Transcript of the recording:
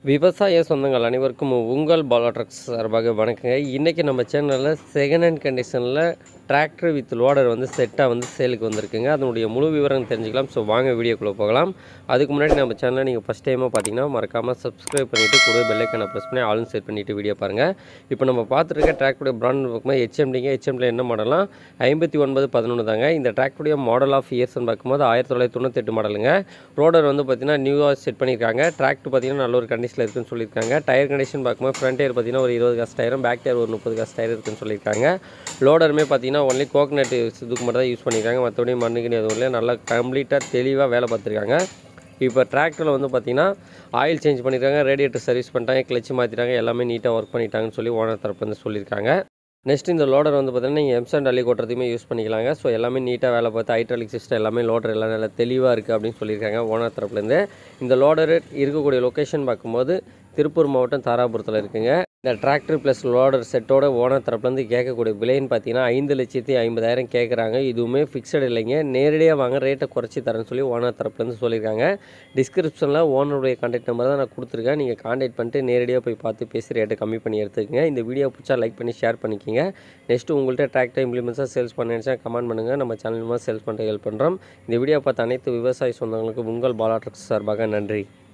விவசாய சொந்தங்கள் அனைவருக்கும் உங்கள் பாலாட்ரக்ஸ் சார்பாக வணக்கங்க இன்றைக்கி நம்ம சேனலில் செகண்ட் ஹேண்ட் கண்டிஷனில் டிராக்டர் வித் லோடர் வந்து செட்டாக வந்து சேலுக்கு வந்திருக்குங்க அதனுடைய முழு விவரம் தெரிஞ்சுக்கலாம் ஸோ வாங்க வீடியோக்குள்ளே போகலாம் அதுக்கு முன்னாடி நம்ம சேனலை நீங்கள் ஃபஸ்ட் டைமாக பார்த்தீங்கன்னா மறக்காமல் சப்ஸ்கிரைப் பண்ணிவிட்டு கூட பெல்லைக்கான ப்ரெஸ் பண்ணி ஆளும் செட் பண்ணிவிட்டு வீடியோ பாருங்கள் இப்போ நம்ம பார்த்துருக்க டிராக்டருடைய பிராண்ட் பார்க்கும்போது ஹெச்எம்டிங்க ஹெச்எம்டியில் என்ன மாடலாம் ஐம்பத்தி ஒன்பது பதினொன்று தாங்க இந்த டிராக்டருடைய மாடல் ஆஃப் இயர்ஸ்னு பார்க்கும்போது ஆயிரத்தி தொள்ளாயிரத்தி தொண்ணூத்தெட்டு மாடலுங்க ரோடர் வந்து பார்த்தீங்கன்னா நியூவாக செட் பண்ணியிருக்காங்க டிராக்டர் பார்த்தீங்கன்னா நல்ல ஒரு கண்டிஷனில் இருக்குன்னு சொல்லியிருக்காங்க டயர் கண்டிஷன் பார்க்கும்போது ஃப்ரண்ட் டயர் பார்த்தீங்கன்னா ஒரு இருபது காசு டயரும் பேக் டயர் ஒரு முப்பது காசு டயர் இருக்குன்னு சொல்லியிருக்காங்க லோடருமே பார்த்தீங்கன்னா ஒன்லி கோகனட் இதுக்கு மட்டும் தான் யூஸ் பண்ணியிருக்காங்க மற்றபடி மண்ணுக்கு எதுவும் இல்லை நல்லா கம்ப்ளீட்டாக தெளிவாக வேலை பார்த்துருக்காங்க இப்போ டிராக்டரில் வந்து பார்த்தீங்கன்னா ஆயில் சேஞ்ச் பண்ணியிருக்காங்க ரேடியேட்டர் சர்வீஸ் பண்ணிட்டாங்க கிளச்சு மாற்றிட்டாங்க எல்லாமே நீட்டாக ஒர்க் பண்ணிட்டாங்கன்னு சொல்லி ஓனர் தரப்பு வந்து சொல்லியிருக்காங்க நெக்ஸ்ட் இந்த லோடர் வந்து பார்த்தீங்கன்னா நீங்கள் எம்சன் அள்ளி கொட்டுறதுக்குமே யூஸ் பண்ணிக்கலாங்க ஸோ எல்லாமே நீட்டாக வேலை பார்த்து ஹைட்ராலிக் சிஸ்டம் எல்லாமே லோடர் எல்லாம் நல்லா தெளிவாக இருக்குது அப்படின்னு சொல்லியிருக்காங்க ஓனர் தரப்புலேருந்து இந்த லோடர் இருக்கக்கூடிய லொக்கேஷன் பார்க்கும்போது திருப்பூர் மாவட்டம் தாராபுரத்தில் இருக்குங்க இந்த டிராக்டர் ப்ளஸ் லோடர் செட்டோட ஓனர் தரப்புலேருந்து கேட்கக்கூடிய விலைன்னு பார்த்தீங்கன்னா ஐந்து லட்சத்தி ஐம்பதாயிரம் கேட்குறாங்க இதுவுமே ஃபிக்ஸட் இல்லைங்க நேரடியாக வாங்க ரேட்டை குறைச்சி தரேன்னு சொல்லி ஓனர் தரப்புலேருந்து சொல்லியிருக்காங்க டிஸ்கிரிப்ஷனில் ஓனருடைய கான்டாக்ட் நம்பர் தான் நான் கொடுத்துருக்கேன் நீங்கள் கான்டாக்ட் பண்ணிட்டு நேரடியாக போய் பார்த்து பேசி ரேட்டை கம்மி பண்ணி எடுத்துக்கங்க இந்த வீடியோ பிடிச்சா லைக் பண்ணி ஷேர் பண்ணிக்கிங்க நெக்ஸ்ட்டு உங்கள்கிட்ட டிராக்டர் இம்ப்ளிமெண்ட்ஸாக சேல்ஸ் பண்ணிடுச்சா கமெண்ட் பண்ணுங்கள் நம்ம சேனல் மூலமாக சேல்ஸ் பண்ணுற ஹெல்ப் பண்ணுறோம் இந்த வீடியோ பார்த்த அனைத்து விவசாய சொந்தங்களுக்கு உங்கள் பாலாட்ரக்ஸ் சார்பாக நன்றி